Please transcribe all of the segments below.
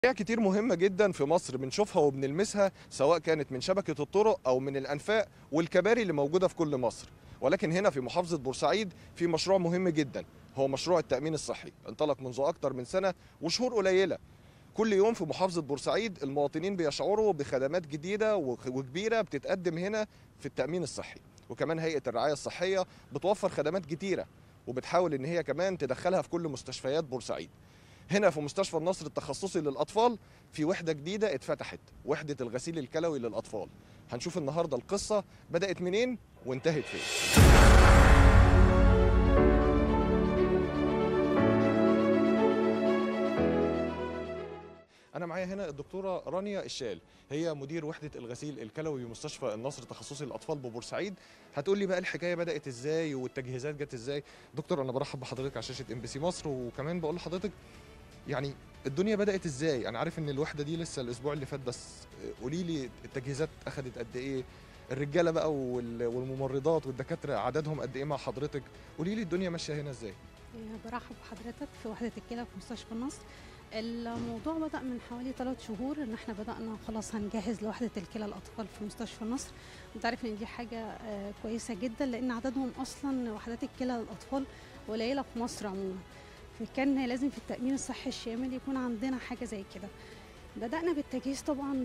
مشاريع كتير مهمة جدا في مصر بنشوفها وبنلمسها سواء كانت من شبكة الطرق أو من الأنفاق والكباري اللي موجودة في كل مصر ولكن هنا في محافظة بورسعيد في مشروع مهم جدا هو مشروع التأمين الصحي انطلق منذ أكتر من سنة وشهور قليلة كل يوم في محافظة بورسعيد المواطنين بيشعروا بخدمات جديدة وكبيرة بتتقدم هنا في التأمين الصحي وكمان هيئة الرعاية الصحية بتوفر خدمات كتيرة وبتحاول ان هي كمان تدخلها في كل مستشفيات بورسعيد هنا في مستشفى النصر التخصصي للأطفال في وحدة جديدة اتفتحت وحدة الغسيل الكلوي للأطفال هنشوف النهاردة القصة بدأت منين وانتهت فين أنا معايا هنا الدكتورة رانيا الشال هي مدير وحدة الغسيل الكلوي بمستشفى النصر التخصصي للأطفال ببورسعيد هتقول لي بقى الحكاية بدأت إزاي والتجهيزات جت إزاي دكتور أنا برحب بحضرتك على شاشة ام بي سي مصر وكمان بقول لحضرتك يعني الدنيا بدأت إزاي أنا عارف إن الوحدة دي لسه الأسبوع اللي فات بس قولي لي التجهيزات أخدت قد إيه الرجالة بقى وال- والممرضات والدكاترة عددهم قد إيه مع حضرتك قولي لي الدنيا ماشية هنا إزاي برحب بحضرتك في وحدة الكلى في مستشفى النصر الموضوع بدأ من حوالي ثلاث شهور ان احنا بدأنا خلاص هنجهز لوحدة الكلى الأطفال في مستشفى النصر انت عارف ان دي حاجة آه، كويسة جدا لأن عددهم أصلا وحدات الكلى للأطفال قليلة في مصر عموما فكان لازم في التأمين الصحي الشامل يكون عندنا حاجة زي كده بدأنا بالتجهيز طبعا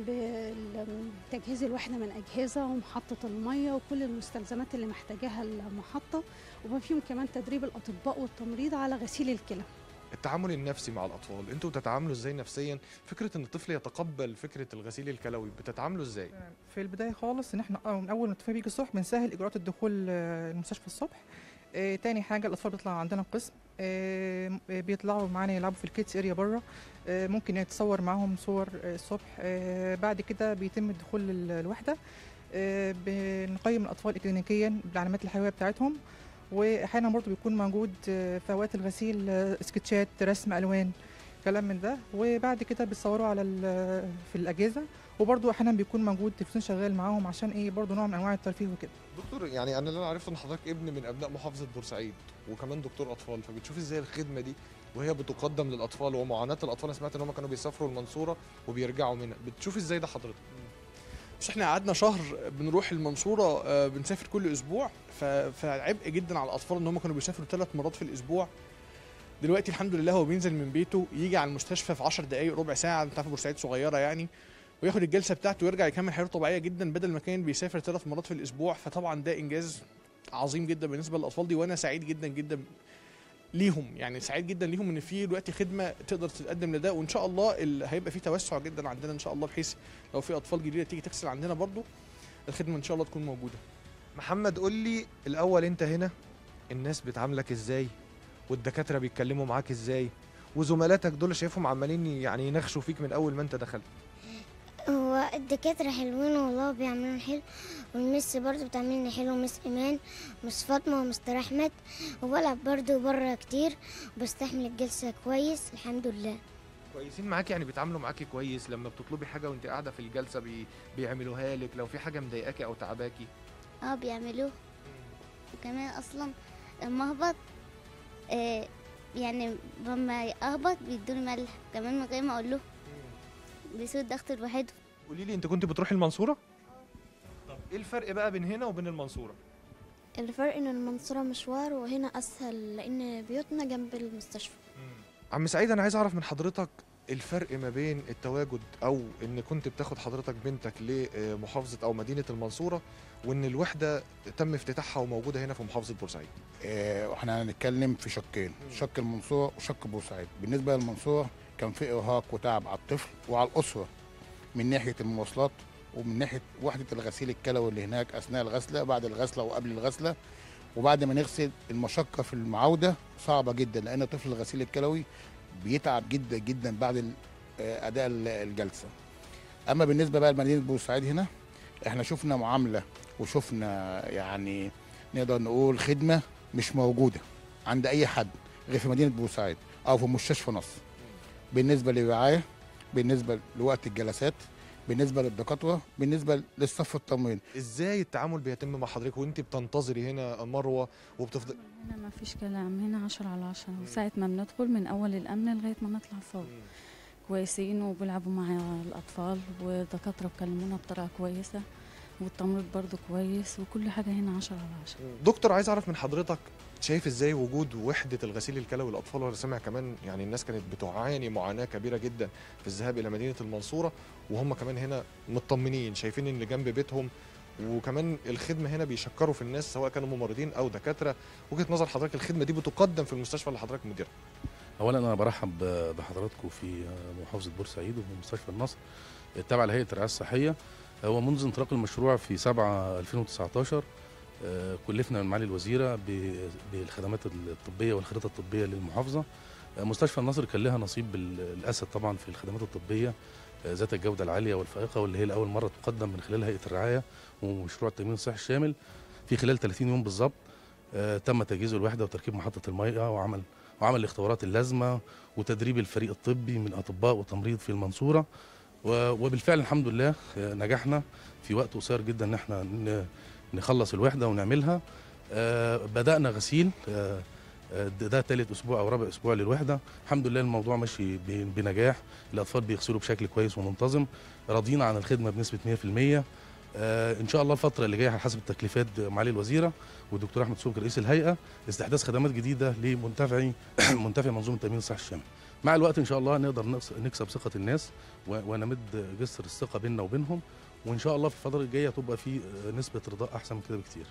بتجهيز الوحدة من أجهزة ومحطة المية وكل المستلزمات اللي محتاجاها المحطة وما فيهم كمان تدريب الأطباء والتمريض على غسيل الكلى التعامل النفسي مع الأطفال أنتوا بتتعاملوا إزاي نفسيا فكرة إن الطفل يتقبل فكرة الغسيل الكلوي بتتعاملوا إزاي في البدايه خالص ان احنا آه، من اول ما الطفل بيجي الصبح بنسهل اجراءات الدخول آه، المستشفى الصبح آه، تاني حاجه الاطفال بيطلع عندنا قسم آه، بيطلعوا معانا يلعبوا في الكيدز اريا بره آه، ممكن يتصور معاهم صور آه، الصبح آه، بعد كده بيتم الدخول لل- الوحده آه، بنقيم الاطفال اكلينيكيا بالعلامات الحيويه بتاعتهم واحيانا برضه بيكون موجود آه، في اوقات الغسيل آه، سكتشات رسم الوان كلام من ده وبعد كده بيتصوروا على ال- في الاجهزه وبرضه احيانا بيكون موجود تلفزيون شغال معاهم عشان ايه برضه نوع من انواع الترفيه وكده دكتور يعني أنا اللي أنا عرفته إن حضرتك ابن من أبناء محافظة بورسعيد وكمان دكتور أطفال فبتشوف إزاي الخدمة دي وهي بتقدم للأطفال ومعاناة الأطفال أنا سمعت إن هم كانوا بيسافروا المنصورة وبيرجعوا منها بتشوف إزاي ده حضرتك بس احنا قعدنا شهر بنروح المنصوره آه، بنسافر كل اسبوع ف- فعبء جدا على الاطفال ان هم كانوا بيسافروا ثلاث مرات في الاسبوع دلوقتي الحمد لله هو بينزل من بيته يجي على المستشفى في 10 دقائق ربع ساعه انت عارف بورسعيد صغيره يعني وياخد الجلسه بتاعته ويرجع يكمل حياته طبيعيه جدا بدل ما كان بيسافر ثلاث مرات في الاسبوع فطبعا ده انجاز عظيم جدا بالنسبه للاطفال دي وانا سعيد جدا جدا ليهم يعني سعيد جدا ليهم ان في دلوقتي خدمه تقدر تتقدم لده وان شاء الله ال- هيبقى في توسع جدا عندنا ان شاء الله بحيث لو في اطفال جديده تيجي تغسل عندنا برضو الخدمه ان شاء الله تكون موجوده محمد قول لي الأول أنت هنا الناس بتعاملك إزاي والدكاترة بيتكلموا معاك إزاي وزملاتك دول شايفهم عمالين يعني ينخشوا فيك من أول ما أنت دخلت هو الدكاترة حلوين والله بيعملون حلو والمس برضو بتعملني حلو مس إيمان مس فاطمة ومستر أحمد وبلعب برضو برا كتير وبستحمل الجلسة كويس الحمد لله كويسين معاك يعني بيتعاملوا معاكي كويس لما بتطلبي حاجة وأنت قاعدة في الجلسة بي... بيعملوها لك لو في حاجة مضايقاكي أو تعباكي اه بيعملوه وكمان اصلا لما اهبط آه يعني لما اهبط بيدوني ملح كمان من غير ما اقول له بيسوي الضغط لوحده قولي لي أنت كنت بتروحي المنصورة؟ طب إيه الفرق بقى بين هنا وبين المنصورة؟ الفرق ان المنصورة مشوار وهنا اسهل لان بيوتنا جنب المستشفى عم سعيد انا عايز اعرف من حضرتك الفرق ما بين التواجد او ان كنت بتاخد حضرتك بنتك لمحافظه او مدينه المنصوره وان الوحده تم افتتاحها وموجوده هنا في محافظه بورسعيد آه، واحنا هنتكلم في شقين شق المنصورة وشق بورسعيد بالنسبة للمنصورة كان في إرهاق وتعب على الطفل وعلى الأسرة من ناحية المواصلات ومن ناحية وحدة الغسيل الكلوي اللي هناك أثناء الغسلة بعد الغسلة وقبل الغسلة وبعد ما نغسل المشقة في المعاودة صعبة جدا لأن طفل الغسيل الكلوي بيتعب جدا جدا بعد ال- آه، أداء ال- الجلسة أما بالنسبة بقى لمدينة بورسعيد هنا احنا شفنا معاملة وشفنا يعني نقدر نقول خدمة مش موجودة عند أي حد غير في مدينة بورسعيد أو في مستشفى نصر بالنسبة للرعاية بالنسبة لوقت الجلسات بالنسبة للدكاترة بالنسبة للصف التمرين ازاي التعامل بيتم مع حضرتك وانت بتنتظري هنا مروه وبتفضل هنا ما فيش كلام هنا عشرة على عشرة وساعة ما بندخل من أول الأمن لغاية ما نطلع فوق كويسين وبيلعبوا مع الأطفال والدكاترة بكلمونا بطريقة كويسة والتمريض برضو كويس وكل حاجة هنا عشرة على عشرة دكتور عايز اعرف من حضرتك شايف ازاي وجود وحده الغسيل الكلوي للاطفال وانا سامع كمان يعني الناس كانت بتعاني معاناه كبيره جدا في الذهاب الى مدينه المنصوره وهم كمان هنا مطمنين شايفين ان جنب بيتهم وكمان الخدمه هنا بيشكروا في الناس سواء كانوا ممرضين او دكاتره وجهه نظر حضرتك الخدمه دي بتقدم في المستشفى اللي حضرتك مديرها اولا انا برحب بحضراتكم في محافظه بورسعيد وفي مستشفى النصر التابع لهيئه الرعايه الصحيه هو منذ انطلاق المشروع في 7 2019 آه، كلفنا من معالي الوزيره ب- بالخدمات الطبيه والخريطه الطبيه للمحافظه آه، مستشفى النصر كان لها نصيب بال- الاسد طبعا في الخدمات الطبيه آه، ذات الجوده العاليه والفائقه واللي هي لاول مره تقدم من خلال هيئه الرعايه ومشروع التامين الصحي الشامل في خلال 30 يوم بالظبط آه، تم تجهيز الوحده وتركيب محطه المياه وعمل وعمل الاختبارات اللازمه وتدريب الفريق الطبي من اطباء وتمريض في المنصوره و- وبالفعل الحمد لله آه، نجحنا في وقت قصير جدا ان احنا ن- نخلص الوحده ونعملها آه، بدانا غسيل آه، آه، ده- ده ثالث اسبوع او رابع اسبوع للوحده الحمد لله الموضوع ماشي ب- بنجاح الاطفال بيغسلوا بشكل كويس ومنتظم راضيين عن الخدمه بنسبه 100% آه، ان شاء الله الفتره اللي جايه على حسب التكليفات معالي الوزيره والدكتور احمد سوق رئيس الهيئه استحداث خدمات جديده لمنتفعي منتفعي منظومه التامين الصحي الشامل مع الوقت ان شاء الله نقدر نقص- نكسب ثقه الناس و- ونمد جسر الثقه بيننا وبينهم وان شاء الله في الفتره الجايه تبقى في آه، نسبه رضاء احسن من كده بكتير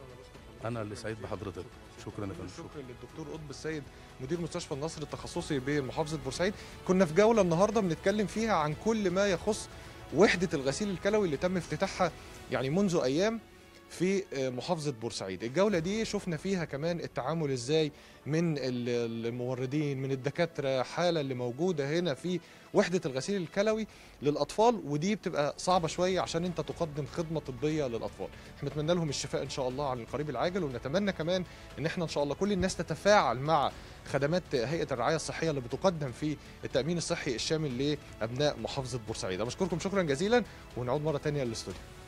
انا اللي سعيد بحضرتك شكرا يا فندم شكرا للدكتور قطب السيد مدير مستشفى النصر التخصصي بمحافظه بورسعيد كنا في جوله النهارده بنتكلم فيها عن كل ما يخص وحده الغسيل الكلوي اللي تم افتتاحها يعني منذ ايام في آه، محافظه بورسعيد الجوله دي شفنا فيها كمان التعامل ازاي من ال- الممرضين من الدكاتره حاله اللي موجوده هنا في وحده الغسيل الكلوي للاطفال ودي بتبقى صعبه شويه عشان انت تقدم خدمه طبيه للاطفال احنا نتمنى لهم الشفاء ان شاء الله على القريب العاجل ونتمنى كمان ان احنا ان شاء الله كل الناس تتفاعل مع خدمات هيئه الرعايه الصحيه اللي بتقدم في التامين الصحي الشامل لابناء محافظه بورسعيد أنا بشكركم شكرا جزيلا ونعود مره ثانيه للاستوديو